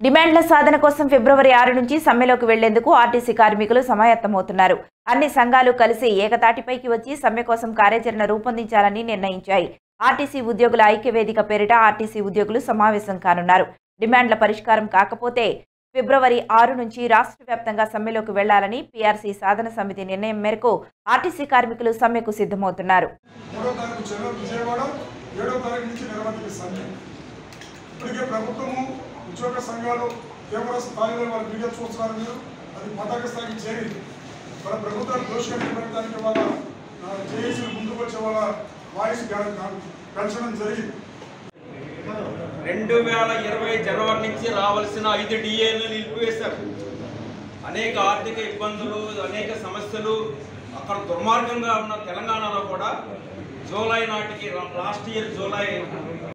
డిమాండ్ల సాధన కోసం ఫిబ్రవరి ఆరు నుంచి సమ్మెలోకి వెళ్లేందుకు ఆర్టీసీ కార్మికులు సమాయత్తమవుతున్నారు అన్ని సంఘాలు కలిసి ఏకతాటిపైకి వచ్చి సమ్మె కోసం కార్యాచరణ రూపొందించాలని నిర్ణయించాయి ఆర్టీసీ ఉద్యోగుల ఐక్యవేదిక పేరిట ఆర్టీసీ ఉద్యోగులు సమావేశం కానున్నారు డిమాండ్ల పరిష్కారం కాకపోతే ఫిబ్రవరి ఆరు నుంచి రాష్ట్ర వ్యాప్తంగా సమ్మెలోకి వెళ్లాలని పీఆర్సీ సాధన సమితి నిర్ణయం మేరకు ఆర్టీసీ కార్మికులు సమ్మెకు సిద్ధమవుతున్నారు మూడో తారీఖు చెన్నై విజయవాడ ఏడో తారీఖు నుంచి నిర్వహించే సమ్మె ఇప్పటికే ప్రభుత్వము ఉద్యోగ సంఘాలు తీవ్ర స్థాయిలో వాళ్ళ వీడియో చూస్తున్నారు మీరు అది పతాక స్థాయికి చేరింది మన ప్రభుత్వాన్ని దోషంగా నిలబెట్టడానికి వాళ్ళ జేఏసీలు ముందుకు వచ్చే వాళ్ళ వాయిస్ గా- గా- పెంచడం జరిగింది రెండు వేల ఇరవై జనవరి నుంచి రావాల్సిన ఐదు డిఏలు నిలిపివేశారు అనేక ఆర్థిక ఇబ్బందులు అనేక సమస్యలు అక్కడ దుర్మార్గంగా ఉన్న తెలంగాణలో కూడా జూలై నాటికి లాస్ట్ ఇయర్ జూలై